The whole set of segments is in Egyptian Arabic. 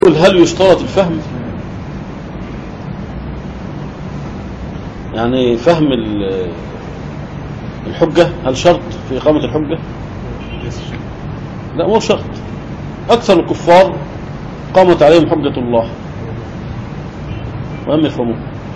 قل هل يشترط الفهم يعني فهم ال- الحجة هل شرط في إقامة الحجة لا مو شرط أكثر الكفار قامت عليهم حجة الله وهم يفهمون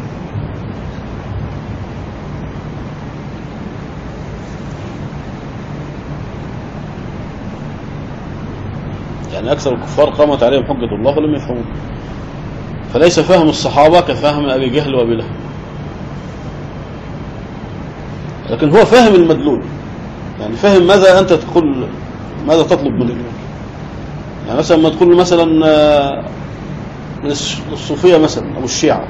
يعني أكثر الكفار قامت عليهم حجة الله ولم يفهمون فليس فهم الصحابة كفهم أبي جهل وأبي لهب لكن هو فهم المدلول يعني فهم ماذا أنت تقول ماذا تطلب منه يعني مثلا ما تقول له مثلا آه، من الس- الصوفية مثلا أو الشيعة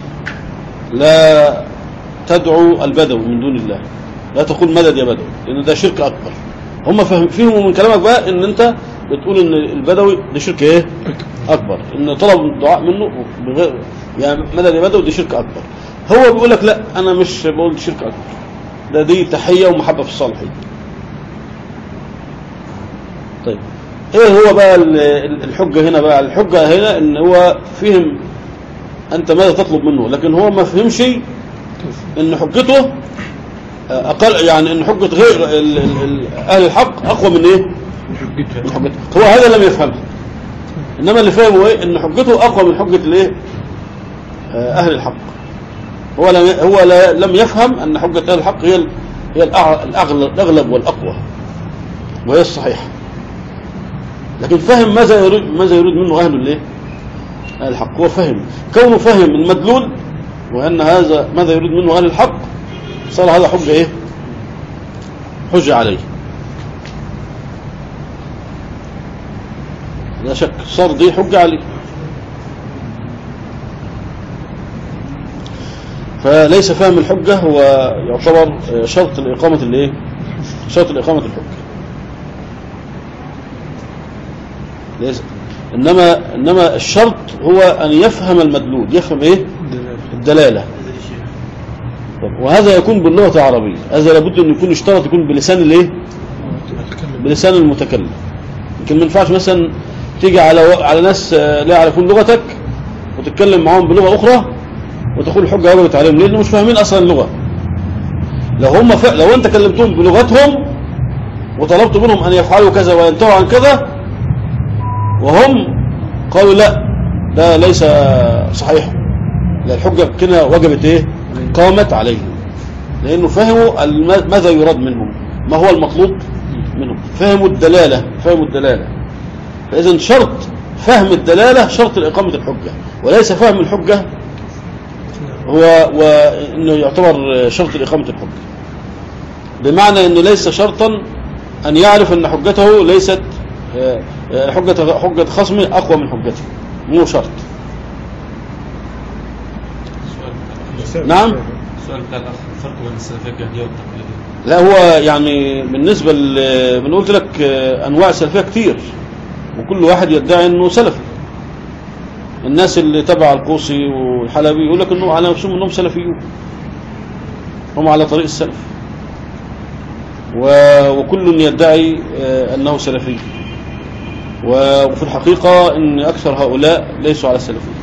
لا تدعو البدو من دون الله لا تقول مدد يا بدو لأن ده شرك أكبر هم فهم فيهم من كلامك بقى ان انت بتقول ان البدوي ده شرك ايه اكبر ان طلب الدعاء منه بغير يعني مدد يا بدوي دي شرك اكبر هو بيقول لك لا انا مش بقول شرك اكبر ده دي تحيه ومحبه في الصالحين طيب ايه هو بقى ال- ال- الحجه هنا بقى الحجه هنا ان هو فهم انت ماذا تطلب منه لكن هو ما فهمش ان حجته اقل يعني ان حجه غير ال- ال- ال- اهل الحق اقوى من ايه من حجته هو هذا لم يفهمها انما اللي فهمه ايه ان حجته اقوى من حجه الايه آه، اهل الحق هو لم هو لا لم يفهم ان حجه اهل الحق هي ال- هي الأع- الاغلب الاغلب والاقوى وهي الصحيحه لكن فهم ماذا يريد ماذا يريد منه اهل الايه اهل الحق هو فهم كونه فهم المدلول وان هذا ماذا يريد منه اهل الحق صار هذا حجه ايه حجه عليه لا شك صار دي حجة عليه فليس فهم الحجة هو يعتبر شرط لإقامة الايه شرط لإقامة الحجة ليس إنما إنما الشرط هو أن يفهم المدلول يفهم إيه الدلالة طب وهذا يكون باللغة العربية هذا لابد أن يكون اشترط يكون بلسان الايه بلسان المتكلم يمكن ما ينفعش مثلا تيجي على على ناس آه، لا يعرفون لغتك وتتكلم معاهم بلغه اخرى وتقول الحجه وجبت عليهم ليه؟ لانهم مش فاهمين اصلا اللغه لو هم ف... لو انت كلمتهم بلغتهم وطلبت منهم ان يفعلوا كذا وينتهوا عن كذا وهم قالوا لا ده ليس صحيح لا الحجه كده وجبت ايه قامت عليهم لانه فهموا الم- ماذا يراد منهم ما هو المطلوب منهم فهموا الدلاله فهموا الدلاله فإذا شرط فهم الدلالة شرط لإقامة الحجة وليس فهم الحجة هو وإنه يعتبر شرط لإقامة الحجة بمعنى أنه ليس شرطا أن يعرف أن حجته ليست آه، آه، حجة حجة خصمه أقوى من حجته مو شرط نعم السؤال بتاع الاخ الفرق بين السلفيه الجاهليه والتقليديه لا هو يعني بالنسبة ل- من قلت لك آه، أنواع سلفية كتير وكل واحد يدعي أنه سلفي الناس اللي تبع القوسي والحلبي يقول لك أنه على نفسهم أنهم سلفيون هم على طريق السلف و- وكل يدعي آه، أنه سلفي و- وفي الحقيقة أن أكثر هؤلاء ليسوا على السلفية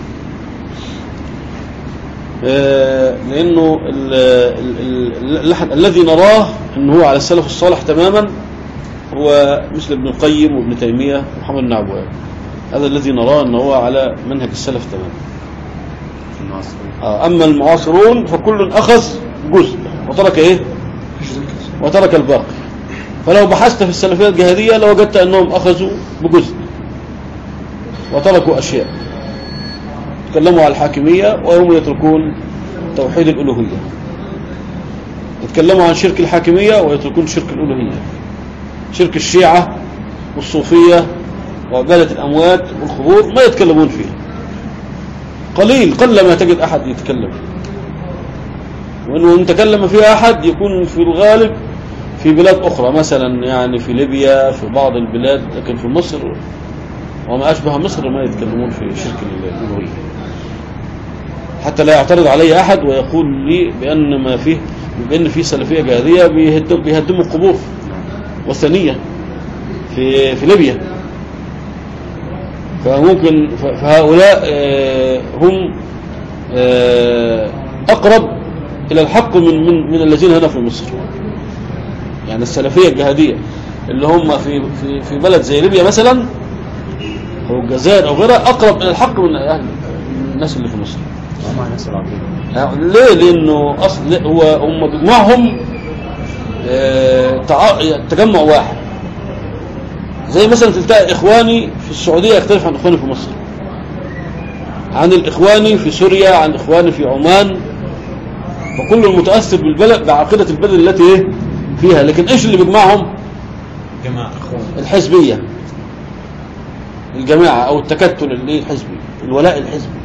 آه، لأنه ال- ال- ال- ال- الذي نراه أنه هو على السلف الصالح تماما هو مثل ابن القيم وابن تيمية ومحمد بن عبواب هذا الذي نراه أنه هو على منهج السلف تماما في النصر آه، أما المعاصرون فكل أخذ جزء وترك إيه وترك الباقي فلو بحثت في السلفية الجهادية لوجدت أنهم أخذوا بجزء وتركوا أشياء تكلموا على الحاكمية وهم يتركون توحيد الألوهية يتكلموا عن شرك الحاكمية ويتركون شرك الألوهية شرك الشيعة والصوفية وعبادة الأموات والقبور ما يتكلمون فيها قليل قل ما تجد أحد يتكلم وإنه إن تكلم فيها أحد يكون في الغالب في بلاد أخرى مثلا يعني في ليبيا في بعض البلاد لكن في مصر وما أشبه مصر ما يتكلمون في شرك الألوهية حتى لا يعترض علي أحد ويقول لي بأن ما فيه بأن في سلفية جهادية بيهدم بيهدموا القبور وثنية في في ليبيا فممكن ف- فهؤلاء آه، هم آه، أقرب إلى الحق من من من الذين هنا في مصر يعني السلفية الجهادية اللي هم في في في بلد زي ليبيا مثلا أو الجزائر أو غيرها أقرب إلى الحق من أهل من الناس اللي في مصر ومع ناس العقيدة يعني ليه لأنه أصل لا، هو هم بيجمعهم آه، تع- تجمع واحد زي مثلا تلتقي إخواني في السعودية يختلف عن إخواني في مصر عن الإخواني في سوريا عن إخواني في عمان وكل متأثر بالبلد بعقيدة البلد التي إيه فيها لكن إيش اللي بيجمعهم جماعة الحزبية الجماعة أو التكتل اللي الحزبي الولاء الحزبي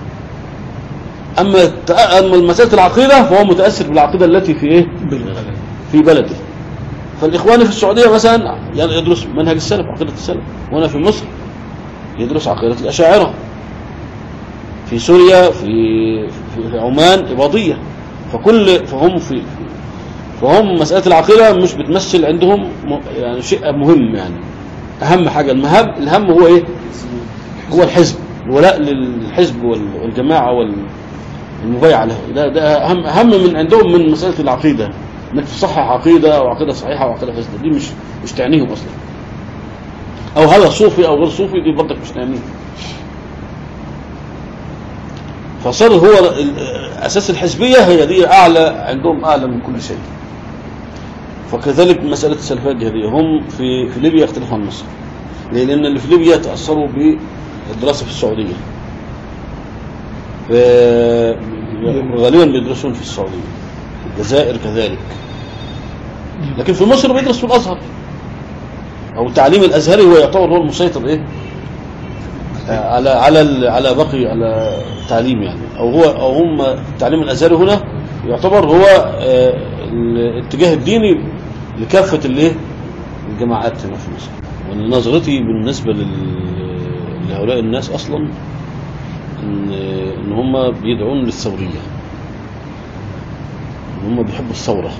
أما الت- أما مسألة العقيدة فهو متأثر بالعقيدة التي في إيه في بلده فالإخوان في السعودية مثلا يعني يدرس منهج السلف عقيدة السلف وأنا في مصر يدرس عقيدة الأشاعرة في سوريا في في, في عمان إباضية فكل فهم في فهم مسألة العقيدة مش بتمثل عندهم م- يعني شيء مهم يعني أهم حاجة المهم الهم هو إيه هو الحزب الولاء للحزب وال- والجماعة والمبايعة له ده, ده أهم, أهم من عندهم من مسألة العقيدة انك تصحح عقيدة او عقيدة صحيحة او عقيدة فاسدة دي مش مش تعنيهم اصلا او هذا صوفي او غير صوفي دي برضك مش تعنيهم فصار هو ال- اساس الحزبية هي دي اعلى عندهم اعلى من كل شيء فكذلك مسألة السلفية الجهادية هم في في ليبيا يختلف عن مصر ليه؟ لأن اللي في ليبيا تأثروا بالدراسة في السعودية ف- غالبا بيدرسون في السعودية في الجزائر كذلك لكن في مصر بيدرس في الأزهر أو التعليم الأزهري هو يعتبر هو المسيطر إيه آه، على على ال- على باقي على التعليم يعني أو هو أو هم التعليم الأزهري هنا يعتبر هو آه، الاتجاه الديني لكافة الايه الجماعات هنا في مصر ونظرتي بالنسبة لل- لهؤلاء الناس أصلا إن, إن هم بيدعون للثورية إن هم بيحبوا الثورة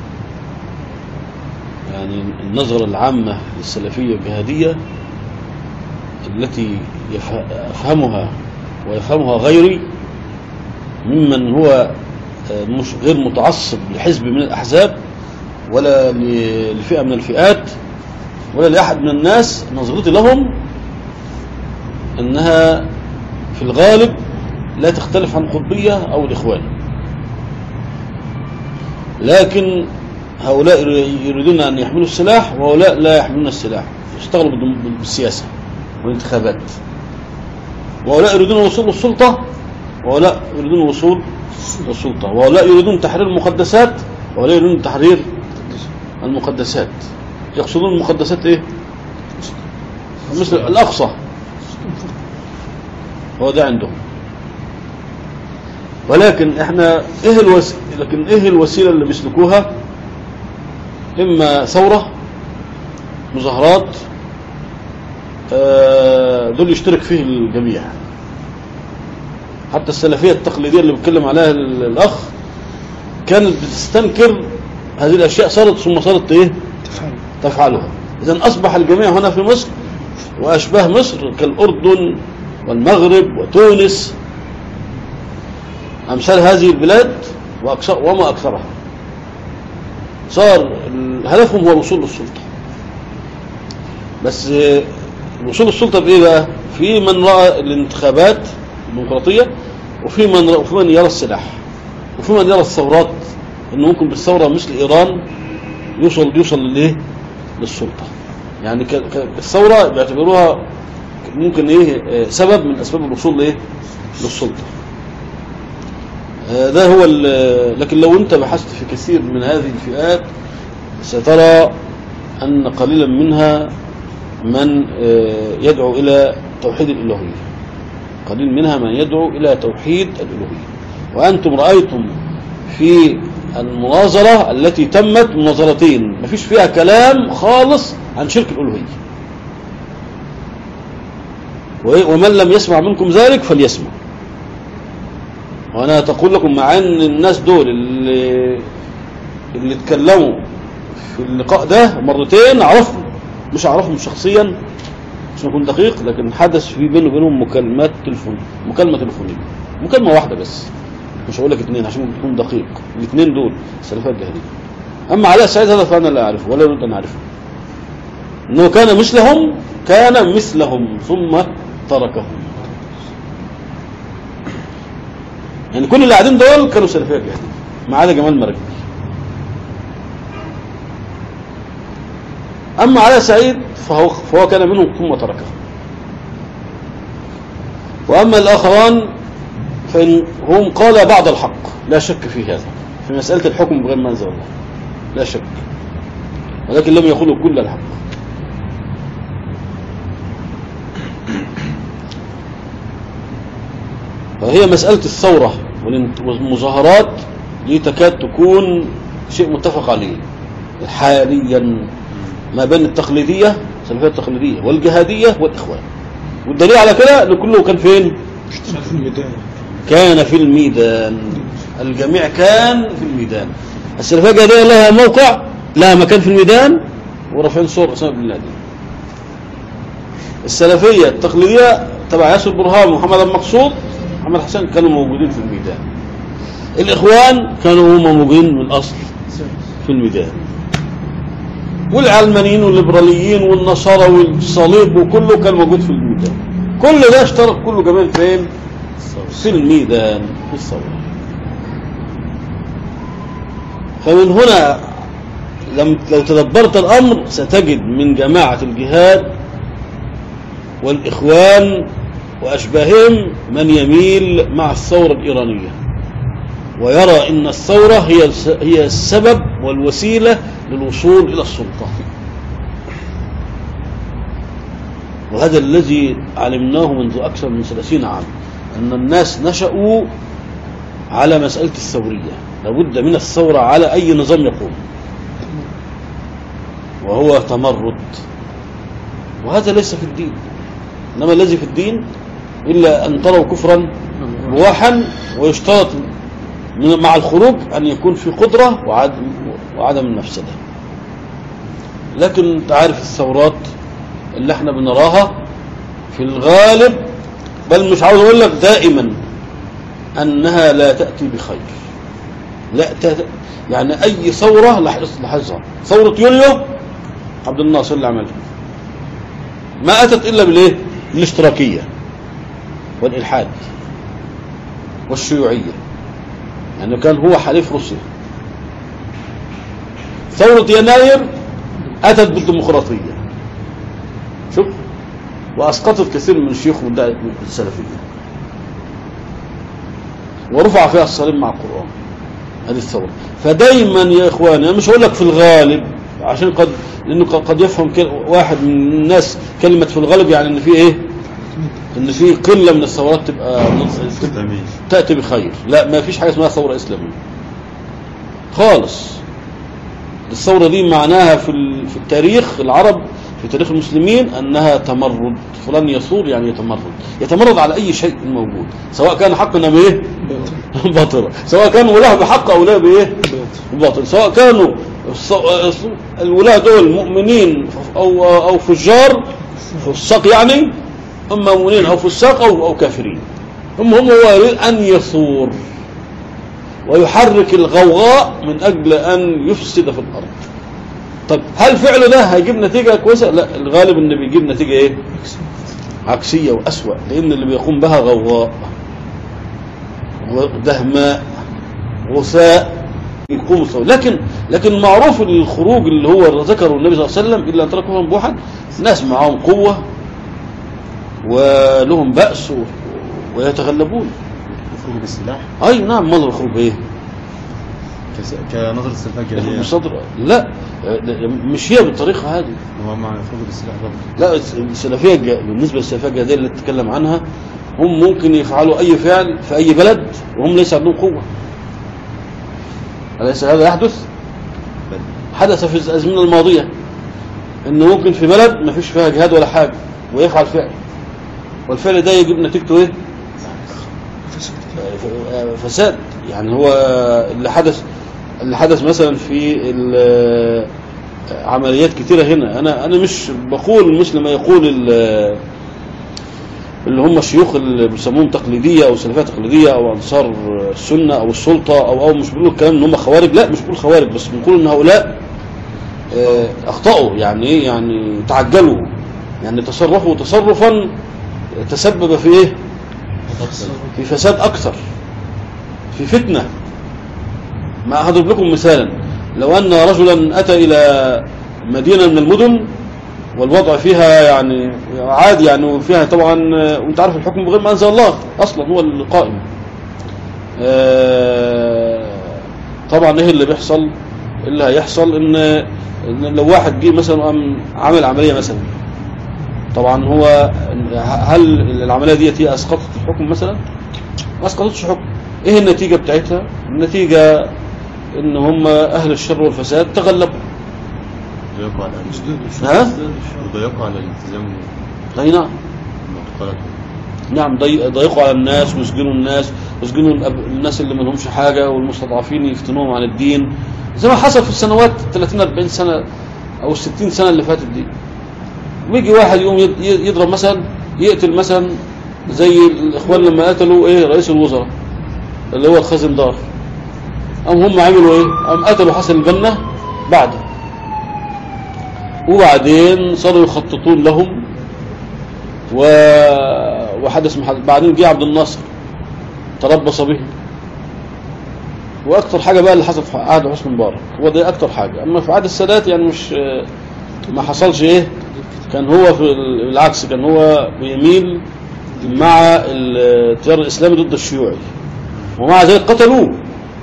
يعني النظرة العامة للسلفية الجهادية التي يف- يفهمها ويفهمها غيري ممن هو آه، مش غير متعصب لحزب من الأحزاب ولا ل- لفئة من الفئات ولا لأحد من الناس نظرتي لهم أنها في الغالب لا تختلف عن القطبية أو الإخوان لكن هؤلاء يريدون أن يحملوا السلاح وهؤلاء لا يحملون السلاح يشتغلوا بالدم- بالسياسة والانتخابات وهؤلاء يريدون الوصول للسلطة وهؤلاء يريدون الوصول للسلطة وهؤلاء يريدون تحرير المقدسات وهؤلاء يريدون تحرير المقدسات يقصدون المقدسات ايه مثل الأقصى هو ده عندهم ولكن احنا ايه الوس... لكن ايه الوسيلة اللي بيسلكوها اما ثورة مظاهرات آه، دول يشترك فيه الجميع حتى السلفية التقليدية اللي بيتكلم عليها ال- الأخ كانت بتستنكر هذه الأشياء صارت ثم صارت إيه تفعل تفعلها إذا أصبح الجميع هنا في مصر وأشباه مصر كالأردن والمغرب وتونس أمثال هذه البلاد وأكثر وما أكثرها صار ال- هدفهم هو الوصول للسلطة بس آه، الوصول للسلطة بإيه بقى؟ في من رأى الانتخابات الديمقراطية وفي من رأى وفي من يرى السلاح وفي من يرى الثورات انه ممكن بالثورة مثل ايران يوصل يوصل للايه للسلطة يعني ك- ك- الثورة بيعتبروها ممكن ايه آه، سبب من اسباب الوصول لايه للسلطة آه، ده هو ال- لكن لو انت بحثت في كثير من هذه الفئات سترى ان قليلا منها من آه، يدعو الى توحيد الالوهيه قليل منها من يدعو إلى توحيد الألوهية وأنتم رأيتم في المناظرة التي تمت مناظرتين مفيش فيها كلام خالص عن شرك الألوهية و- ومن لم يسمع منكم ذلك فليسمع وأنا تقول لكم مع أن الناس دول اللي, اللي اتكلموا في اللقاء ده مرتين أعرفهم مش أعرفهم شخصيا عشان اكون دقيق لكن حدث في بينه وبينهم مكالمات تلفون مكالمه تليفونيه مكالمه واحده بس مش هقول لك اثنين عشان تكون دقيق الاثنين دول السلفيه الجاهليه اما علاء سعيد هذا فانا لا اعرفه ولا اريد ان اعرفه انه كان مثلهم كان مثلهم ثم تركهم يعني كل اللي قاعدين دول كانوا سلفيه جاهليه ما عدا جمال مرجي اما علاء سعيد فهو فهو كان منهم ثم تركهم واما الاخران فإن هم قال بعض الحق لا شك في هذا في مسألة الحكم بغير ما أنزل الله لا شك ولكن لم يقولوا كل الحق فهي مسألة الثورة والمظاهرات دي تكاد تكون شيء متفق عليه حاليا ما بين التقليدية السلفية التقليدية والجهادية والإخوان والدليل على كده ان كله كان فين في الميدان كان في الميدان الجميع كان في الميدان السلفية الجهادية لها موقع لها مكان في الميدان ورافعين صور أسامة بن لادن السلفية التقليدية تبع ياسر برهان ومحمد المقصود محمد حسن كانوا موجودين في الميدان الإخوان كانوا هم موجودين من الأصل في الميدان والعلمانيين والليبراليين والنصارى والصليب وكله كان موجود في الميدان كل ده اشترك كله كمان فين في الميدان في الثورة فمن هنا لم لو تدبرت الأمر ستجد من جماعة الجهاد والإخوان وأشباههم من يميل مع الثورة الإيرانية ويرى أن الثورة هي الس- هي السبب والوسيلة للوصول إلى السلطة وهذا الذي علمناه منذ أكثر من ثلاثين عام أن الناس نشأوا على مسألة الثورية لابد من الثورة على أي نظام يقوم وهو تمرد وهذا ليس في الدين إنما الذي في الدين إلا أن تروا كفرا بواحا ويشترط من- مع الخروج أن يكون في قدرة وعدم, وعدم المفسدة لكن تعرف الثورات اللي احنا بنراها في الغالب بل مش عاوز اقول لك دائما انها لا تاتي بخير لا تأتي يعني اي ثوره لاحظ- لاحظها ثوره يوليو عبد الناصر اللي عملها ما اتت الا بالايه بالاشتراكيه والالحاد والشيوعيه يعني كان هو حليف روسيا ثوره يناير اتت بالديمقراطيه شوف واسقطت كثير من الشيوخ من دائرة السلفيه ورفع فيها الصليب مع القران هذه الثوره فدايما يا اخواني انا مش هقول لك في الغالب عشان قد لانه قد قد يفهم كل- واحد من الناس كلمه في الغالب يعني ان في ايه ان في قله من الثورات تبقى إسلامية تأتي بخير لا ما فيش حاجة اسمها ثورة إسلامية خالص الثورة دي معناها في ال- في التاريخ العرب في تاريخ المسلمين أنها تمرد فلان يثور يعني يتمرد يتمرد على أي شيء موجود سواء كان حقا بإيه باطلا سواء كان ولاه بحق أو لا بإيه باطل سواء كانوا الص- الولاة دول مؤمنين أو أو فجار فساق يعني أما مؤمنين أو فساق أو أو كافرين هم هم هو يريد أن يثور ويحرك الغوغاء من أجل أن يفسد في الأرض طب هل فعله ده هيجيب نتيجة كويسة لا الغالب إنه بيجيب نتيجة إيه عكسية وأسوأ لأن اللي بيقوم بها غوغاء دهماء غثاء يقوم الثورة لكن لكن معروف الخروج اللي هو ذكره النبي صلى الله عليه وسلم إلا أن تركهم بوحد ناس معاهم قوة ولهم بأس و- ويتغلبون يخرجوا بالسلاح أي نعم ماذا الخروج إيه كس- كنظرة السلفية الجاهلية مصادرة لا مش هي بالطريقة هذه هو مع يخرجوا بالسلاح برضه لا السلفية الج- بالنسبة للسلفية الجهادية اللي تتكلم عنها هم ممكن يفعلوا أي فعل في أي بلد وهم ليس عندهم قوة أليس هذا يحدث؟ بل حدث في الأزمنة الماضية إن ممكن في بلد ما فيش فيها جهاد ولا حاجة ويفعل فعل والفعل ده يجيب نتيجته إيه؟ ف- فساد يعني هو اللي حدث اللي حدث مثلا في ال- عمليات كتيرة هنا أنا أنا مش بقول مثل ما يقول ال- اللي هم الشيوخ اللي بيسموهم تقليدية أو سلفية تقليدية أو أنصار السنة أو السلطة أو أو مش بيقولوا الكلام إن هم خوارج لا مش بيقول خوارج بس بنقول إن هؤلاء آه، أخطأوا يعني إيه يعني تعجلوا يعني تصرفوا تصرفا تسبب في إيه في فساد أكثر في فتنة ما هضرب لكم مثالا لو أن رجلا أتى إلى مدينة من المدن والوضع فيها يعني عادي يعني وفيها طبعا وانت عارف الحكم بغير ما أنزل الله أصلا هو القائم آه، طبعا ايه اللي بيحصل اللي هيحصل ان إن لو واحد جه مثلا وقام عمل عملية مثلا طبعا هو هل العملية ديت هي اسقطت الحكم مثلا ما اسقطتش الحكم ايه النتيجة بتاعتها النتيجة ان هم اهل الشر والفساد تغلبوا ضيقوا على ها ضيقوا على الالتزام اي نعم بالمعتقدات نعم ضي- ضيقوا على الناس ويسجنوا الناس ويسجنوا الأب- الناس اللي ما لهمش حاجة والمستضعفين يفتنوهم عن الدين زي ما حصل في السنوات 30 40 سنة او 60 سنة اللي فاتت دي ويجي واحد يقوم يض- يضرب مثلا يقتل مثلا زي الاخوان لما قتلوا ايه رئيس الوزراء اللي هو الخازن دار قام هم عملوا ايه قام قتلوا حسن البنا بعده وبعدين صاروا يخططون لهم و... وحدث محدث بعدين جه عبد الناصر تربص به واكتر حاجه بقى اللي حصل في عهد حسني مبارك هو ده اكتر حاجه اما في عهد السادات يعني مش ما حصلش ايه كان هو في ال- بالعكس كان هو بيميل مع التيار الاسلامي ضد الشيوعي ومع ذلك قتلوه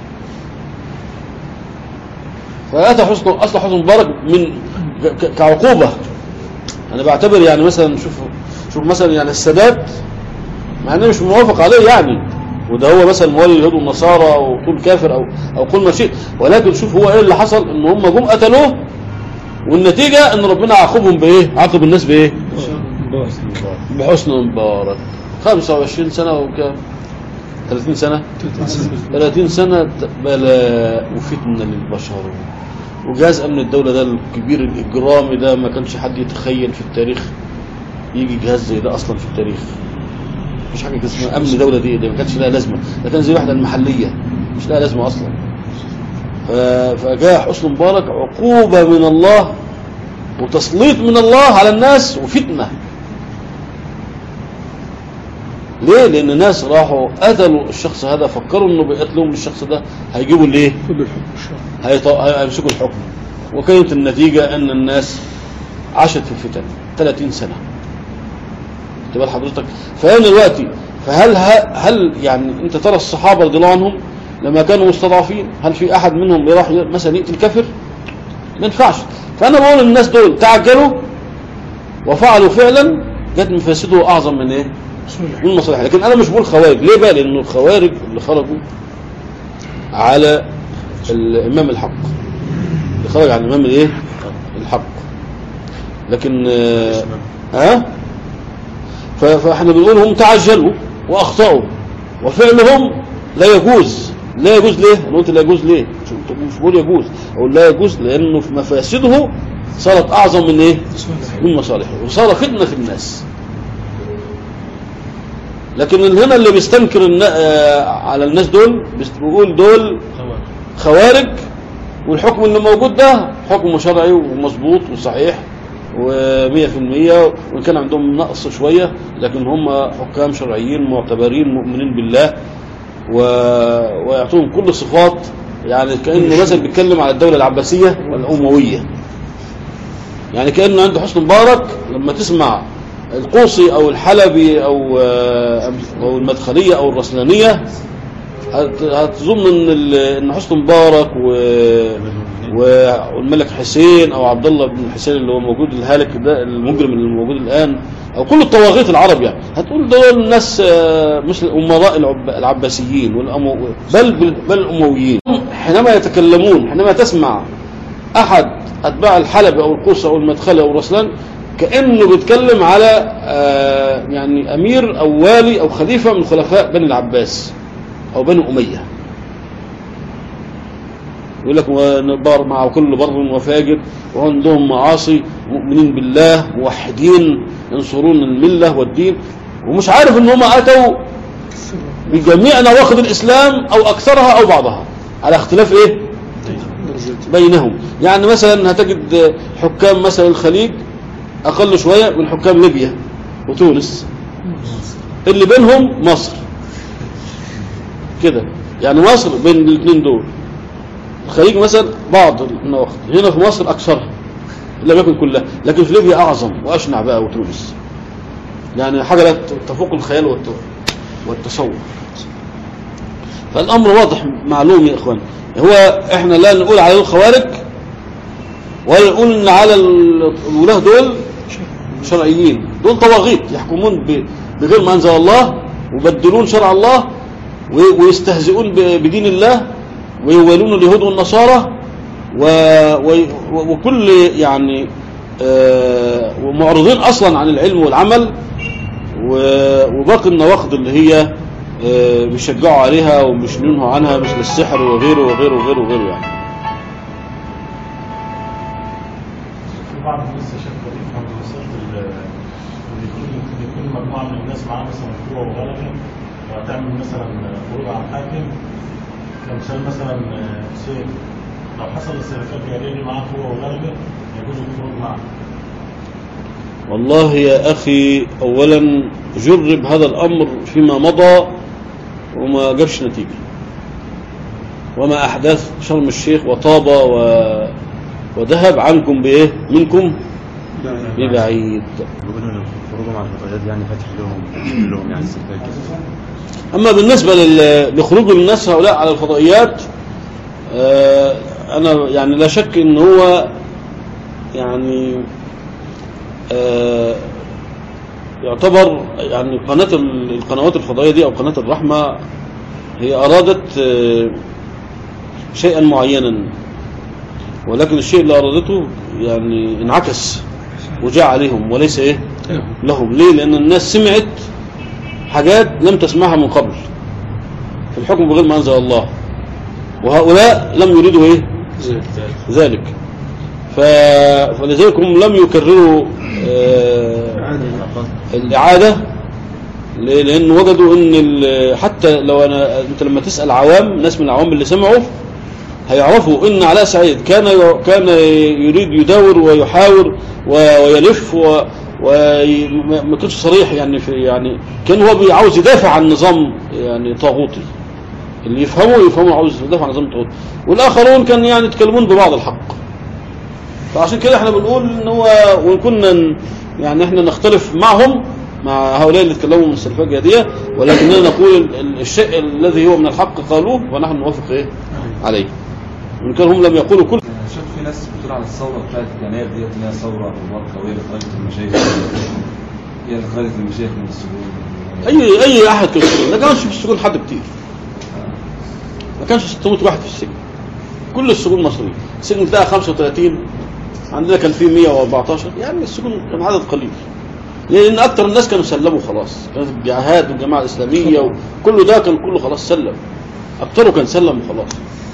فاتى حسن اصل حسني مبارك من ك- ك- كعقوبه انا بعتبر يعني مثلا شوف شوف مثلا يعني السادات مع انه مش موافق عليه يعني وده هو مثلا موالي اليهود والنصارى او طول كافر او او كل ما شئت ولكن شوف هو ايه اللي حصل ان هم جم قتلوه والنتيجه ان ربنا عاقبهم بايه عاقب الناس بايه بحسن مبارك 25 سنه وكام 30 سنه 30 سنه بلاء وفتنه للبشر وجهاز امن الدوله ده الكبير الاجرامي ده ما كانش حد يتخيل في التاريخ يجي جهاز زي ده اصلا في التاريخ مش حاجه اسمها امن دوله دي, دي ما كانش لها لازمه ده كان زي الوحده المحليه مش لها لازمه اصلا ف- فجاء حسن مبارك عقوبه من الله وتسليط من الله على الناس وفتنه ليه؟ لأن الناس راحوا قتلوا الشخص هذا فكروا إنه بيقتلهم الشخص ده هيجيبوا ليه؟ كل الحكم الشرعي هيط- هيمسكوا الحكم وكانت النتيجة أن الناس عاشت في الفتن 30 سنة خدت بال حضرتك فهنا دلوقتي فهل ه- هل يعني أنت ترى الصحابة رضي الله عنهم لما كانوا مستضعفين هل في أحد منهم يروح ي- مثلا يقتل كافر؟ ما ينفعش فأنا بقول الناس دول تعجلوا وفعلوا فعلا جت مفاسده أعظم من إيه؟ بسم الله من مصالح لكن انا مش بقول خوارج ليه بقى لانه الخوارج اللي خرجوا على الامام الحق اللي خرج على الامام الايه الحق لكن آه، ها ف- فاحنا بنقول هم تعجلوا واخطاوا وفعلهم لا يجوز لا يجوز ليه انا قلت لا يجوز ليه مش مش بقول يجوز اقول لا يجوز لانه في مفاسده صارت اعظم من ايه بسم الله من مصالحه وصار فتنه في الناس لكن من هنا اللي بيستنكر النا- آه، على الناس دول بيست- بيقول دول خوارج والحكم اللي موجود ده حكم شرعي ومظبوط وصحيح ومية في المية وإن كان عندهم نقص شوية لكن هم حكام شرعيين معتبرين مؤمنين بالله و... ويعطوهم كل صفات يعني كأنه مثلا بيتكلم على الدولة العباسية والأموية يعني كأنه عند حسن مبارك لما تسمع القوصي أو الحلبي أو آه، أو المدخلية أو الرسلانية هت- هتظن ان ال- ان حسن مبارك و... و- والملك حسين او عبد الله بن حسين اللي هو موجود الهالك ده المجرم اللي موجود الان او كل الطواغيت العرب يعني هتقول دول ناس آه، مثل امراء العب... العباسيين والأمو... بل بل, بل الامويين حينما يتكلمون حينما تسمع احد اتباع الحلبي او القوس او المدخلي او الرسلان كانه بيتكلم على آه، يعني امير او والي او خليفه من خلفاء بني العباس او بني اميه يقول لك بار مع كل بر وفاجر وعندهم معاصي مؤمنين بالله موحدين ينصرون الملة والدين ومش عارف ان هم اتوا بجميع نواقض الاسلام او اكثرها او بعضها على اختلاف ايه بينهم يعني مثلا هتجد حكام مثلا الخليج اقل شوية من حكام ليبيا وتونس اللي بينهم مصر كده يعني مصر بين الاثنين دول الخليج مثلا بعض النواقض هنا في مصر اكثرها لم يكن كلها لكن في ليبيا اعظم واشنع بقى وتونس يعني حاجه لا تفوق الخيال والت- والتصور فالامر واضح معلوم يا اخوان هو احنا لا نقول على الخوارج ولا نقول ان على ال- الولاه دول شرعيين دول طواغيت يحكمون ب- بغير ما انزل الله ويبدلون شرع الله و- ويستهزئون ب- بدين الله ويوالون اليهود والنصارى و... و... وكل يعني آه، ومعرضين اصلا عن العلم والعمل و... وباقي النواقض اللي هي آه، بيشجعوا عليها ومش ينهوا عنها مثل السحر وغيره وغيره وغيره وغيره يعني في بعض الناس يا شيخ بيفهم مسألة ال- ان يكون ممكن يكون مجموعة من الناس معاه مثلا قوة وغلبة وهتعمل مثلا خروج على الحاكم كمثال مثلا سيف لو حصل السيفات الجارية دي معاه قوة وغلبة يجوز الخروج معه والله يا أخي أولا جرب هذا الأمر فيما مضى وما جابش نتيجة وما أحداث شرم الشيخ وطابة و... وذهب عنكم بإيه منكم ببعيد بيقولوا ان خروجهم على الفضائيات يعني فتح لهم فتح لهم يعني السفاك أما بالنسبة لل- لخروج الناس هؤلاء على الفضائيات آه، أنا يعني لا شك إن هو يعني آه، يعتبر يعني قناة ال- القنوات الفضائية دي أو قناة الرحمة هي أرادت آه، شيئا معينا ولكن الشيء اللي أرادته يعني انعكس وجاء عليهم وليس إيه لهم ليه لأن الناس سمعت حاجات لم تسمعها من قبل في الحكم بغير ما أنزل الله وهؤلاء لم يريدوا إيه ذلك ف... فلذلك هم لم يكرروا آه، الإعادة ل- لأن وجدوا أن ال- حتى لو أنا أنت لما تسأل عوام ناس من العوام اللي سمعوا هيعرفوا أن علاء سعيد كان ي- كان يريد يداور ويحاور و- ويلف و وما ما كانش صريح يعني في يعني كان هو بي- عاوز يدافع عن نظام يعني طاغوتي اللي يفهمه يفهمه عاوز يدافع عن نظام طاغوتي والآخرون كان يعني يتكلمون ببعض الحق فعشان كده احنا بنقول ان هو وان كنا ن- يعني احنا نختلف معهم مع هؤلاء اللي اتكلموا من السلفيه الجهاديه ولكننا نقول ال- ال- الشيء الذي هو من الحق قالوه ونحن نوافق ايه عليه وان كان هم لم يقولوا كل شوف في ناس بتقول على الثورة بتاعت يناير ديت انها ثورة مباركة وهي اللي خرجت المشايخ هي اللي خرجت المشايخ من السجون اي اي احد كان في السجون ما كانش في السجون حد كتير ما كانش 600 واحد في السجن كل السجون مصرية السجن بتاعها 35 عندنا كان فيه 114 يعني السجون كان عدد قليل لان اكتر الناس كانوا سلموا خلاص كانت الجهاد والجماعه الاسلاميه وكل ده كان كله خلاص سلم اكتره كان سلم وخلاص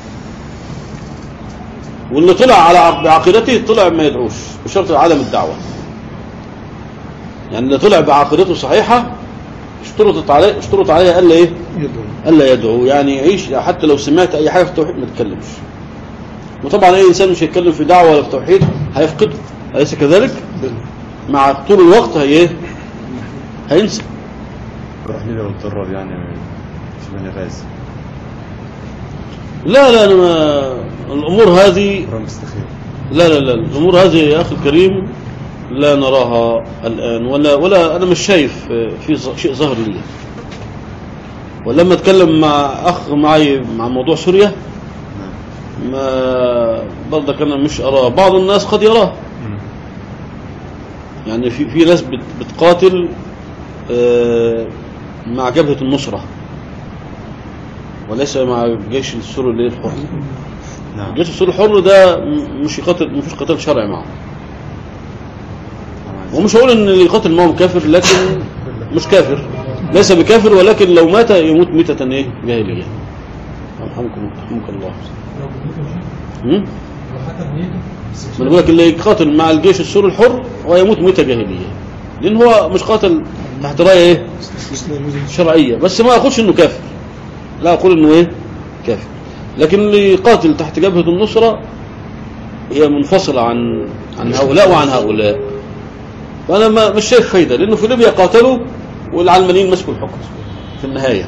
واللي طلع على عق- بعقيدته طلع ما يدعوش بشرط عدم الدعوه يعني اللي طلع بعقيدته صحيحه اشترطت عليه اشترط عليه الا ايه الا يدعو يعني يعيش حتى لو سمعت اي حاجه في التوحيد ما تتكلمش وطبعا اي انسان مش هيتكلم في دعوه ولا في توحيد هيفقده اليس كذلك مع طول الوقت هي ايه هينسى روح ليبيا واتدرب يعني في بني غازي لا لا انا ما الامور هذه روح مستخير لا لا لا الامور هذه يا اخي الكريم لا نراها الان ولا ولا انا مش شايف في ظ- شيء ظاهر لي ولما اتكلم مع اخ معي مع موضوع سوريا نعم ما برضك انا مش اراه بعض الناس قد يراه يعني في في ناس بت- بتقاتل آه، مع جبهة النصرة وليس مع الجيش السوري اللي هي الحر نعم الجيش السوري الحر ده م- مش يقاتل مفيش قتال شرعي معه ومش هقول ان اللي يقاتل معهم كافر لكن مش كافر ليس بكافر ولكن لو مات يموت ميتة ايه جاهلية رحمكم رحمك الله لو بدكم شيء هم؟ وحكم نيته ما أنا بقول لك اللي يقاتل مع الجيش السوري الحر هو يموت موتة جاهلية لأن هو مش قاتل تحت راية إيه شرعية بس ما أقولش إنه كافر لا أقول إنه إيه كافر لكن اللي يقاتل تحت جبهة النصرة هي منفصلة عن عن هؤلاء وعن هؤلاء فأنا ما مش شايف فايدة لأنه في ليبيا قاتلوا والعلمانيين مسكوا الحكم في النهاية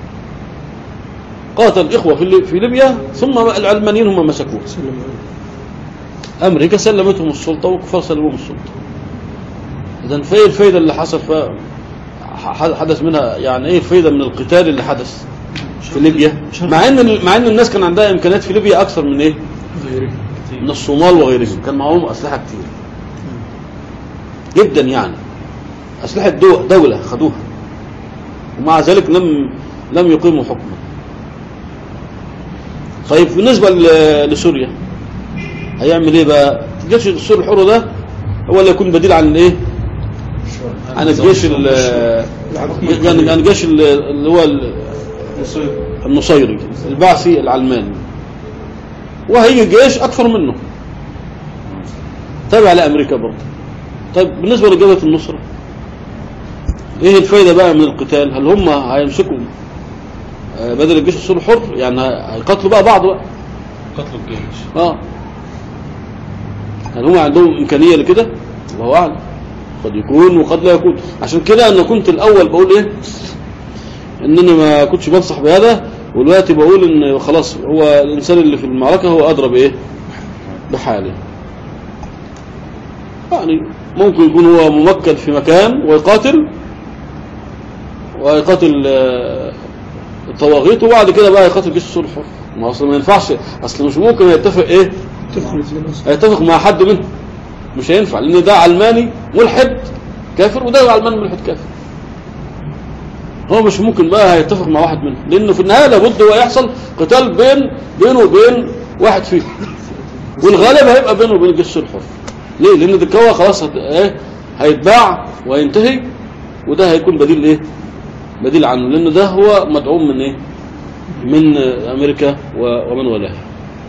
قاتل إخوة في لي- في ليبيا ثم العلمانيين هم مسكوه أمريكا سلمتهم السلطة والكفار سلموهم السلطة إذا فإيه الفايدة اللي حصل ف ح- حدث منها يعني إيه الفايدة من القتال اللي حدث في ليبيا مع إن مع إن الناس كان عندها إمكانيات في ليبيا أكثر من إيه من الصومال وغيرهم كان معهم أسلحة كتير جدا يعني أسلحة دو دولة خدوها ومع ذلك لم لم يقيموا حكما طيب بالنسبة ل- لسوريا هيعمل ايه بقى الجيش السوري الحر ده هو اللي يكون بديل عن ايه عن الجيش ال- يعني عن الجيش ال- اللي هو ال- النصيري البعثي العلماني وهيجي جيش اكثر منه تابع لامريكا برضه طيب بالنسبه لجبهه النصره ايه الفايده بقى من القتال هل هم هيمسكوا آه، بدل الجيش السوري الحر يعني هيقاتلوا بقى بعض بقى قتلوا الجيش اه هل هم عندهم امكانيه لكده الله اعلم قد يكون وقد لا يكون عشان كده انا كنت الاول بقول ايه انني ما كنتش بنصح بهذا ودلوقتي بقول ان خلاص هو الانسان اللي في المعركه هو ادرى بايه بحاله يعني ممكن يكون هو ممكن في مكان ويقاتل ويقاتل آه، الطواغيت وبعد كده بقى يقاتل جيش السور الحر ما اصل ما ينفعش اصل مش ممكن يتفق ايه هيتفق مع حد منهم مش هينفع لان ده علماني ملحد كافر وده علماني ملحد كافر هو مش ممكن بقى هيتفق مع واحد منهم لانه في النهايه لابد هو يحصل قتال بين بينه وبين واحد فيهم والغالب هيبقى بينه وبين الجيش الحر ليه لان ده هو خلاص هت... ايه هيتباع وينتهي وده هيكون بديل ايه بديل عنه لان ده هو مدعوم من ايه من امريكا و- ومن ولاها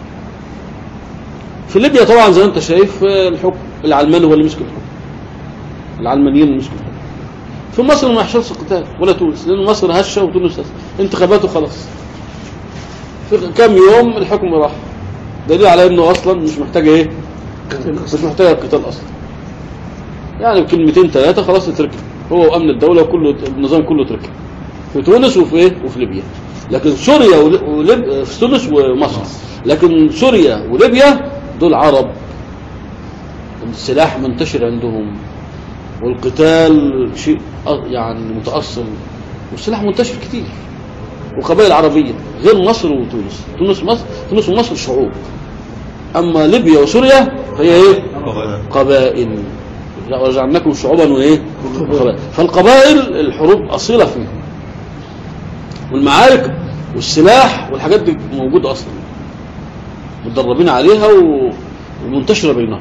في ليبيا طبعا زي ما انت شايف آه، الحكم العلماني هو اللي مسك الحكم العلمانيين اللي مسكوا الحكم في مصر ما يحصلش قتال ولا تونس لان مصر هشه وتونس هشه انتخابات وخلاص في كام يوم الحكم راح دليل على انه اصلا مش محتاج ايه مش محتاج القتال اصلا يعني بكلمتين ثلاثه خلاص اتركب هو وامن الدوله وكله النظام كله اتركب في تونس وفي ايه وفي ليبيا لكن سوريا ول- وليب في تونس ومصر لكن سوريا وليبيا دول عرب السلاح منتشر عندهم والقتال شيء أ- يعني متأصل والسلاح منتشر كتير وقبائل عربية غير مصر وتونس تونس مصر تونس ومصر شعوب أما ليبيا وسوريا فهي إيه قبائل وجعلناكم شعوبا وإيه وقبائل. فالقبائل الحروب أصيلة فيهم والمعارك والسلاح والحاجات دي موجودة أصلا متدربين عليها و... ومنتشرة بينهم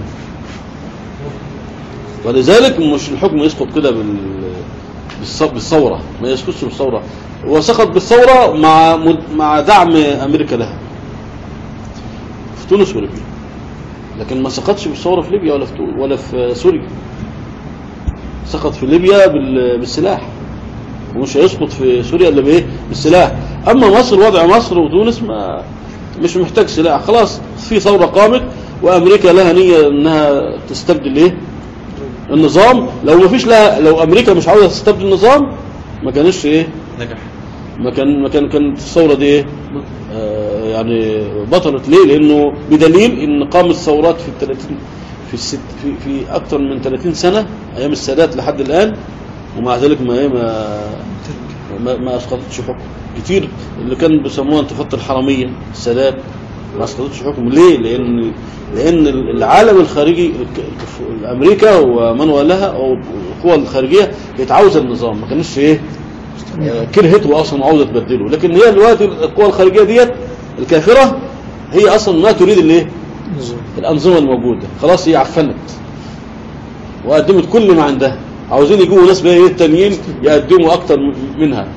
ولذلك مش الحكم يسقط كده بال... بالص... بالثورة ما يسقطش بالثورة هو سقط بالثورة مع مد... مع دعم أمريكا لها في تونس وليبيا لكن ما سقطش بالثورة في ليبيا ولا في تو... ولا في سوريا سقط في ليبيا بال... بالسلاح ومش هيسقط في سوريا الا بايه بالسلاح اما مصر وضع مصر وتونس ما مش محتاج سلاح خلاص في ثوره قامت وامريكا لها نيه انها تستبدل ايه النظام لو ما فيش لها لو امريكا مش عاوزه تستبدل النظام ما كانش ايه نجح ما كان ما كان كانت الثوره دي ايه آه يعني بطلت ليه لانه بدليل ان قامت ثورات في ال 30 في الست في في اكثر من 30 سنه ايام السادات لحد الان ومع ذلك ما ايه ما ما, ما اسقطتش حكم كتير اللي كان بيسموها انتفاضه الحراميه السادات ما اسقطتش حكم ليه لان لان العالم الخارجي الك- الكف- امريكا ومن ولاها او القوى الخارجيه كانت عاوزه النظام ما كانش ايه آه، كرهته اصلا وعاوزه تبدله لكن هي دلوقتي القوى الخارجيه ديت الكافره هي اصلا ما تريد الايه الانظمه الموجوده خلاص هي عفنت وقدمت كل ما عندها عاوزين يجيبوا ناس بقى ايه التانيين يقدموا اكتر م- منها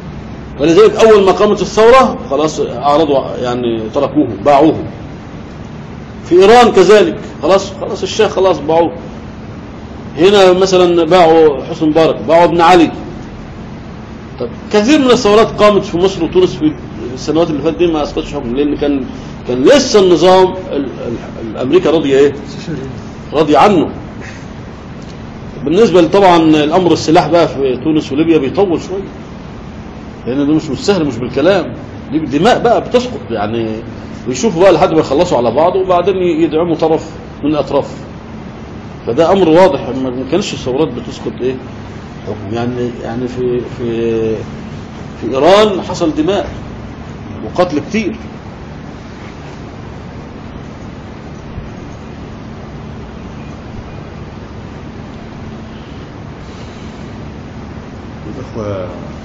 ولذلك اول ما قامت الثوره خلاص اعرضوا يعني تركوه باعوه في ايران كذلك خلاص خلاص الشاه خلاص باعوه هنا مثلا باعوا حسن مبارك باعوا ابن علي طب كثير من الثورات قامت في مصر وتونس في السنوات اللي فاتت دي ما اسقطش حكم لان كان كان لسه النظام ال- ال- الامريكا راضيه ايه راضيه عنه بالنسبه طبعا الامر السلاح بقى في تونس وليبيا بيطول شويه لان ده مش مش سهل مش بالكلام دي دماء بقى بتسقط يعني ويشوفوا بقى لحد ما يخلصوا على بعض وبعدين يدعموا طرف من الاطراف فده امر واضح ما ما كانش الثورات بتسقط ايه حكم يعني يعني في في في ايران حصل دماء وقتل كتير الإخوة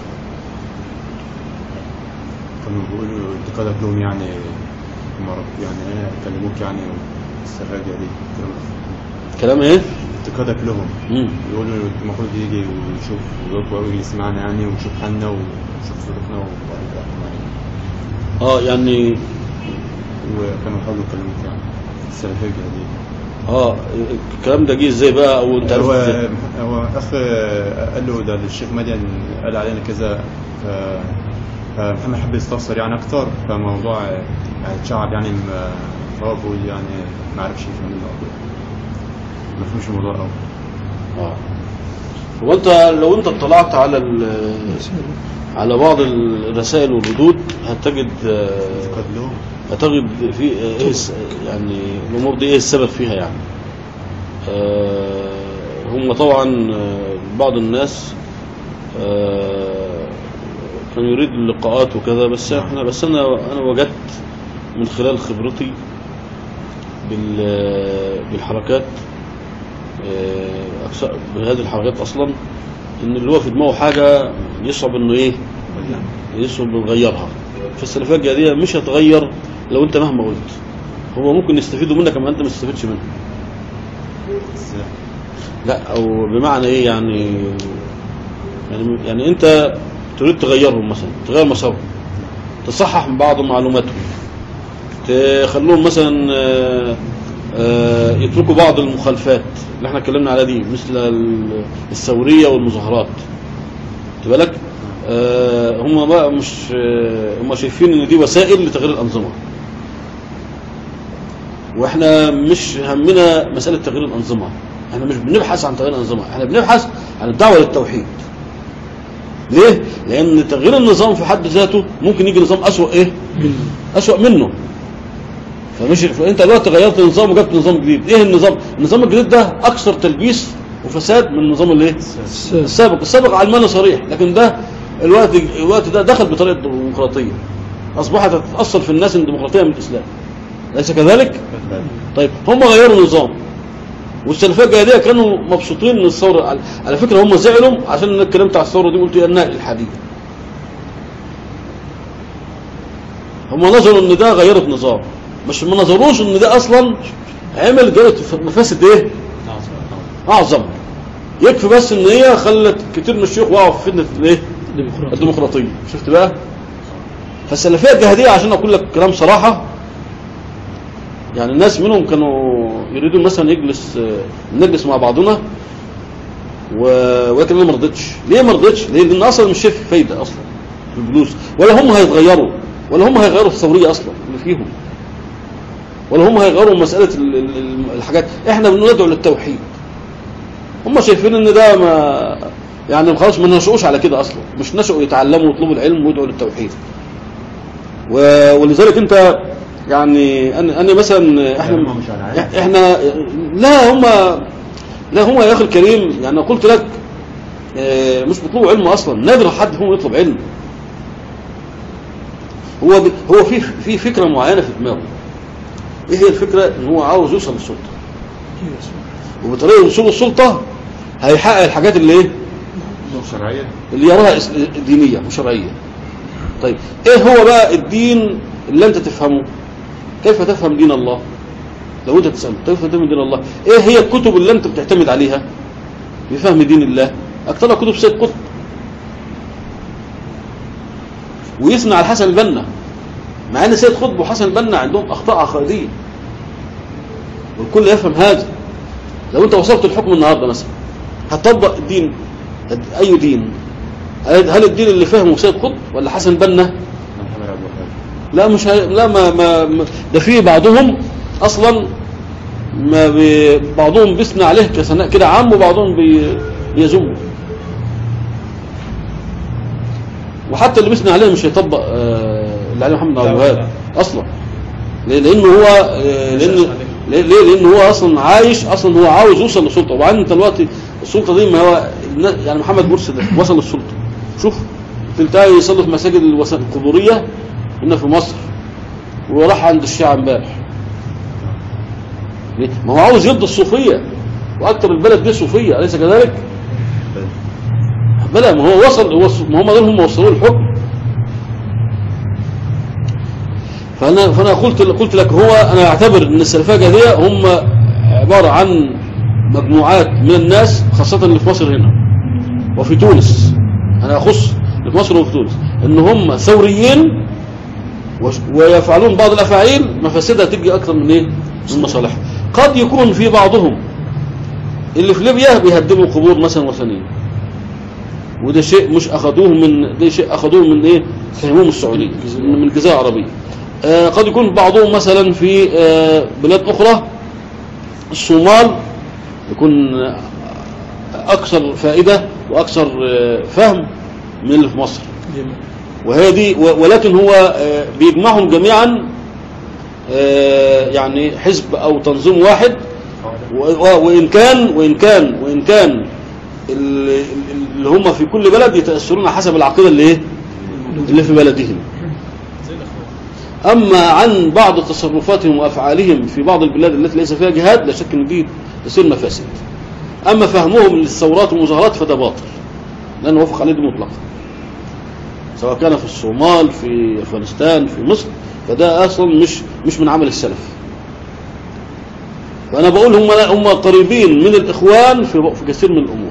كانوا بيقولوا انتقادك لهم يعني مرض يعني ايه كلموك يعني السفاجة دي كلام- كلام ايه انتقادك لهم مم. يقولوا المفروض يجي ويشوف ذوق ويجي يسمعنا يعني ويشوف حالنا ويشوف صورتنا وبعد كده يعني اه يعني وكانوا يحاولوا يكلموك يعني السفاجة دي اه الكلام ده جه ازاي بقى او انت عرفت هو ازاي هو اخ قال له ده الشيخ مدين قال علينا كذا ف فمحمد حب يستفسر يعني اكتر فموضوع يعني اتشعب يعني م- فهو بيقول يعني ما عرفش يفهم الموضوع ما فهمش الموضوع قوي اه هو انت لو انت اطلعت على ال- على بعض الرسائل والردود هتجد آه، قد له هتجد في ايه الس- يعني الامور دي ايه السبب فيها يعني آه، هم طبعا آه، بعض الناس آه، كان يريد اللقاءات وكذا بس احنا بس انا انا وجدت من خلال خبرتي بال- بالحركات آه، أكثر بهذه الحركات اصلا ان اللي هو في دماغه حاجه يصعب انه ايه يصعب انه يغيرها فالسلفيه الجهاديه مش هتغير لو انت مهما قلت هو ممكن يستفيدوا منك اما انت ما تستفيدش منه ازاي لا او بمعنى ايه يعني يعني يعني انت تريد تغيرهم مثلا تغير مسارهم تصحح من بعض معلوماتهم تخلوهم مثلا آه، آه، يتركوا بعض المخالفات اللي احنا اتكلمنا عليها دي مثل ال- الثوريه والمظاهرات خد بالك آه، هم بقى مش آه، هم شايفين ان دي وسائل لتغيير الانظمه واحنا مش همنا مساله تغيير الانظمه احنا مش بنبحث عن تغيير الانظمه احنا بنبحث عن الدعوه للتوحيد ليه لان تغيير النظام في حد ذاته ممكن يجي نظام اسوأ ايه اسوأ منه فمش فانت دلوقتي غيرت النظام وجبت نظام جديد ايه النظام النظام الجديد ده اكثر تلبيس وفساد من النظام الايه السابق السابق علماني صريح لكن ده الوقت الوقت ده دخل بطريقه ديمقراطيه اصبحت تتاثر في الناس ان الديمقراطيه من الاسلام ليس كذلك طيب هم غيروا النظام والسلفيه الجاهليه كانوا مبسوطين من الثوره على- على فكره هم زعلوا عشان انا اتكلمت على الثوره دي قلت يا النقل الحديث هم نظروا ان ده غيرت نظام مش ما نظروش ان ده اصلا عمل جرت مفاسد ايه اعظم يكفي بس ان هي خلت كتير من الشيوخ وقعوا في فتنه الايه الديمقراطيه شفت بقى فالسلفيه الجهاديه عشان اقول لك كلام صراحه يعني الناس منهم كانوا يريدون مثلا يجلس نجلس مع بعضنا و- ولكن انا ما رضيتش ليه ما رضيتش ليه لان اصلا مش شايف فايده اصلا في الجلوس ولا هم هيتغيروا ولا هم هيغيروا الثوريه اصلا اللي فيهم ولا هم هيغيروا مساله ال- ال- ال- الحاجات احنا بندعو للتوحيد هم شايفين ان ده ما يعني خلاص ما نشأوش على كده اصلا مش نشأوا يتعلموا ويطلبوا العلم ويدعوا للتوحيد و- ولذلك انت يعني انا انا مثلا احنا هم مش على علم. احنا لا هم لا هم يا اخي الكريم يعني أنا قلت لك آه، مش بيطلبوا علم اصلا نادر حد هو يطلب علم هو ب- هو في في فكره معينه في دماغه ايه هي الفكره ان هو عاوز يوصل للسلطه وبطريقه وصول السلطه هيحقق الحاجات اللي ايه شرعية اللي يراها إس- دينيه وشرعيه طيب ايه هو بقى الدين اللي انت تفهمه كيف تفهم دين الله لو انت تساله كيف تفهم دين الله ايه هي الكتب اللي انت بتعتمد عليها لفهم دين الله اكثرها كتب سيد قطب ويثنى على الحسن البنا مع ان سيد قطب وحسن البنا عندهم اخطاء عقائديه والكل يفهم هذا لو انت وصلت الحكم النهارده مثلا هتطبق الدين اي دين هل هل الدين اللي فهمه سيد قطب ولا حسن بنا محمد عبد الوهاب لا مش هي... لا ما, ما ما- ده في بعضهم اصلا ما بي... بعضهم بيثنى عليه كثناء كده عام وبعضهم بي... بيذمه وحتى اللي بيثنى عليه مش هيطبق آه، اللي عليه محمد عبد لا، الوهاب لا. اصلا ليه؟ لانه هو آه، لان ليه؟ ليه؟ لانه هو اصلا عايش اصلا هو عاوز يوصل للسلطه وبعدين انت دلوقتي السلطه دي ما هو النا- يعني محمد مرسي ده وصل للسلطه شوف تلتقي يصلي في مساجد الوس- القبوريه هنا في مصر وراح عند الشيعة امبارح ليه؟ ما هو عاوز يرضي الصوفية واكتر البلد دي صوفية أليس كذلك؟ بلى ما هو وصل هو ما هم دول هم وصلوا الحكم فانا فانا قلت قلت لك هو انا اعتبر ان السلفجه دي هم عباره عن مجموعات من الناس خاصه اللي في مصر هنا وفي تونس انا اخص اللي في مصر وفي تونس ان هم ثوريين وش- ويفعلون بعض الافاعيل مفاسدها تجي اكثر من ايه من مصالحها قد يكون في بعضهم اللي في ليبيا بيهدموا قبور مثلا وثنيه وده شيء مش اخذوه من ده شيء اخذوه من ايه فهموهم السعوديه من من الجزيره العربيه آه قد يكون بعضهم مثلا في آه بلاد اخرى الصومال يكون آه، اكثر فائده واكثر آه فهم من اللي في مصر وهي دي و- ولكن هو آه، بيجمعهم جميعا آه، يعني حزب او تنظيم واحد و- و- وان كان وان كان وان كان ال- ال- اللي هم في كل بلد يتاثرون حسب العقيده اللي ايه اللي في بلدهم اما عن بعض تصرفاتهم وافعالهم في بعض البلاد التي ليس فيها جهاد لا شك ان دي تصير مفاسد اما فهمهم للثورات والمظاهرات فده باطل لا نوافق عليه دي مطلقا سواء كان في الصومال في افغانستان في مصر فده اصلا مش مش من عمل السلف فانا بقول هم هم قريبين من الاخوان في في كثير من الامور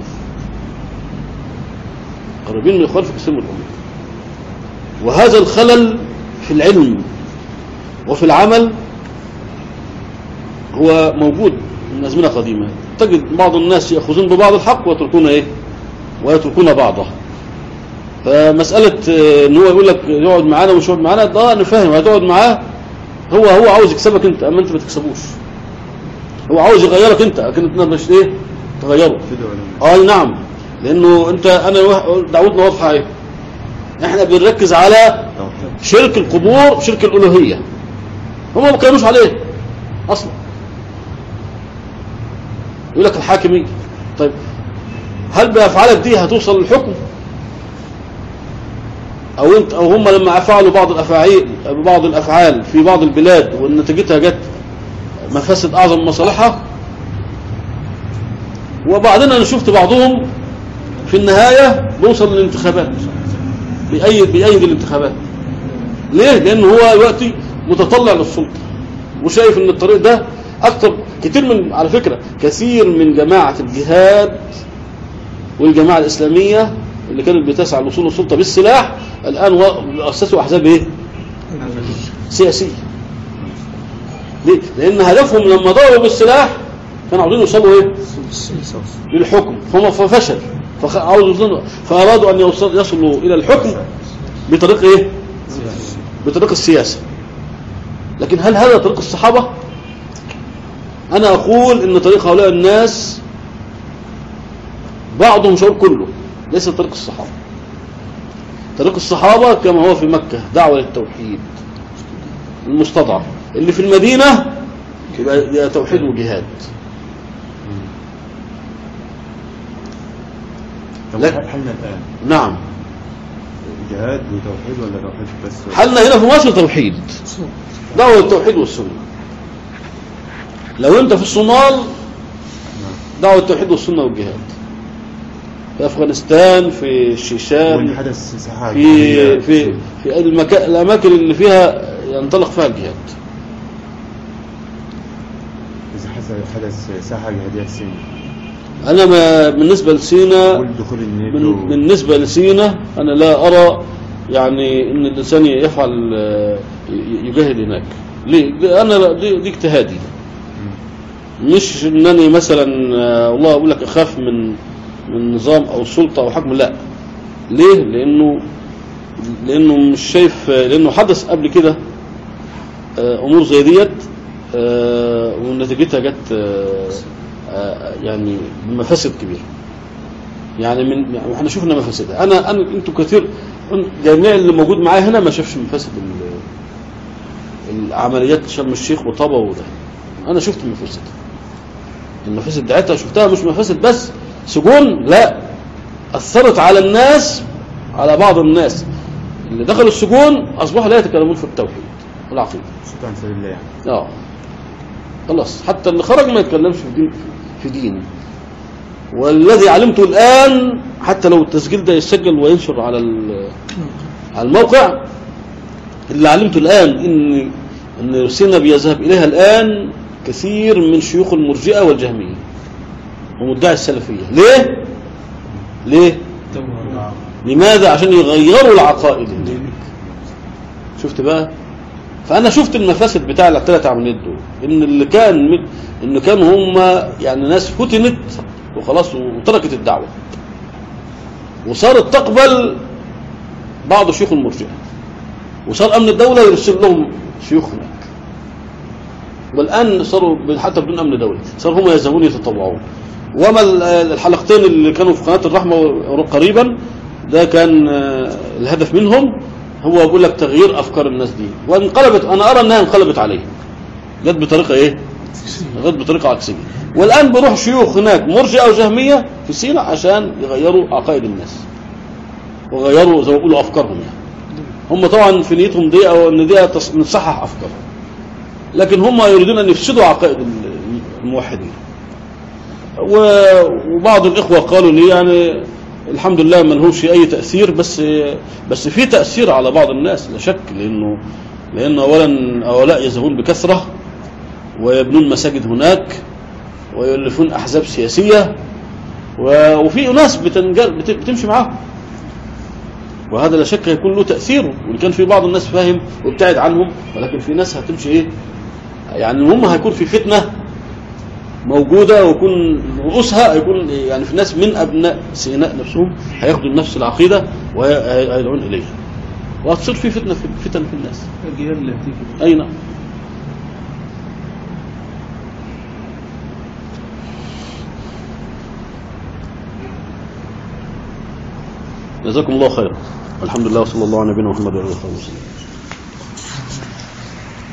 قريبين من الاخوان في كثير من الامور وهذا الخلل في العلم وفي العمل هو موجود من ازمنه قديمه تجد بعض الناس ياخذون ببعض الحق ويتركون ايه ويتركون بعضه فمسألة آه، ان هو يقول لك يقعد معانا ومش يقعد معانا ده انا فاهم هتقعد معاه هو هو عاوز يكسبك انت اما انت ما تكسبوش هو عاوز يغيرك انت لكن انت مش ايه تغيره كده ولا اي نعم لانه انت انا وح- دعوتنا واضحه ايه احنا بنركز على توحيد شرك القبور شرك الالوهيه هم ما كانوش عليه اصلا يقول لك الحاكمي طيب هل بافعالك دي هتوصل للحكم او انت او هم لما فعلوا بعض الافاعيل بعض الافعال في بعض البلاد ونتيجتها جت مفاسد اعظم من مصالحها وبعدين انا شفت بعضهم في النهايه بيوصل للانتخابات بيأيد بيأيد الانتخابات ليه؟ لأن هو دلوقتي متطلع للسلطة وشايف ان الطريق ده اكتر كتير من على فكرة كثير من جماعة الجهاد والجماعة الإسلامية اللي كانت بتسعى للوصول للسلطة بالسلاح الآن و- أسسوا أحزاب إيه؟ سياسية ليه؟ لأن هدفهم لما ضربوا بالسلاح كانوا عاوزين يوصلوا إيه؟ للحكم فهم ففشل فعاوزوا فأرادوا أن يوصل- يصلوا إلى الحكم بطريق إيه؟ بطريق السياسة لكن هل هذا طريق الصحابة؟ أنا أقول إن طريق هؤلاء الناس بعضهم مش هقول كله ليس طريق الصحابة طريق الصحابة كما هو في مكة دعوة للتوحيد المستضعف اللي في المدينة يبقى يبقى توحيد وجهاد طب لك- حلنا الآن نعم جهاد وتوحيد ولا توحيد بس حلنا هنا في مصر توحيد دعوة للتوحيد والسنة لو انت في الصومال دعوة التوحيد والسنة والجهاد في أفغانستان في الشيشان وإن حدث ساحة في جهادية في في المكا... الأماكن اللي فيها ينطلق فيها الجهاد إذا حدث حدث ساحة جهادية في سينا أنا ما بالنسبة لسينا والدخول الناتو من بالنسبة لسينا أنا لا أرى يعني إن الإنسان يفعل آه، ي- يجاهد هناك ليه؟ دي- أنا دي, دي اجتهادي مش انني مثلا آه، والله اقول لك اخاف من من نظام او سلطه او حكم لا ليه لانه لانه مش شايف لانه حدث قبل كده آه، امور زي ديت آه، ونتيجتها جت آه، آه، يعني بمفاسد كبيره يعني من يعني احنا شفنا مفاسدها انا انا انتوا كثير جميع اللي موجود معايا هنا ما شافش مفاسد ال- العمليات شرم الشيخ وطابا وده انا شفت مفاسدها المفاسد بتاعتها شفتها مش مفاسد بس سجون لا اثرت على الناس على بعض الناس اللي دخلوا السجون اصبحوا لا يتكلمون في التوحيد والعقيده شكرا سبيل الله يعني اه خلاص حتى اللي خرج ما يتكلمش في دين في دين والذي علمته الان حتى لو التسجيل ده يسجل وينشر على ال- على الموقع اللي علمته الان ان ان سينا بيذهب اليها الان كثير من شيوخ المرجئه والجهميه ومدعي السلفيه ليه؟ ليه؟ لماذا؟ عشان يغيروا العقائد شفت بقى؟ فانا شفت المفاسد بتاع الثلاث عمليات دول ان اللي كان من ان كانوا هم يعني ناس فتنت وخلاص وتركت الدعوه وصارت تقبل بعض شيوخ المرجئه وصار امن الدوله يرسل لهم شيوخ هناك والان صاروا حتى بدون امن دولي صاروا هم يذهبون يتطوعون وما ال- الحلقتين اللي كانوا في قناه الرحمه قريبا ده كان آه، الهدف منهم هو بيقول لك تغيير افكار الناس دي وانقلبت انا ارى انها انقلبت عليه جت بطريقه ايه؟ جت بطريقه عكسيه والان بيروح شيوخ هناك مرجئه وجهميه في سيناء عشان يغيروا عقائد الناس وغيروا زي ما بيقولوا افكارهم يعني هم طبعا في نيتهم دي او ان دي تص- نصحح افكارهم لكن هم يريدون ان يفسدوا عقائد ال- الموحدين و- وبعض الاخوه قالوا لي يعني الحمد لله ما لهمش اي تاثير بس بس في تاثير على بعض الناس لا شك لانه لان اولا هؤلاء يذهبون بكثره ويبنون مساجد هناك ويؤلفون احزاب سياسيه و- وفي ناس بتنجر بت- بتمشي معاهم وهذا لا شك هيكون له تاثيره وان كان في بعض الناس فاهم وابتعد عنهم ولكن في ناس هتمشي ايه يعني المهم هيكون في فتنه موجودة ويكون رؤوسها هيكون يعني في ناس من أبناء سيناء نفسهم هياخدوا نفس العقيدة وهيدعون إليها وهتصير في فتنة في فتن في الناس الجهاد اللي هتيجي أي نعم جزاكم الله خيرا الحمد لله وصلى الله على نبينا محمد وعلى اله وصحبه وسلم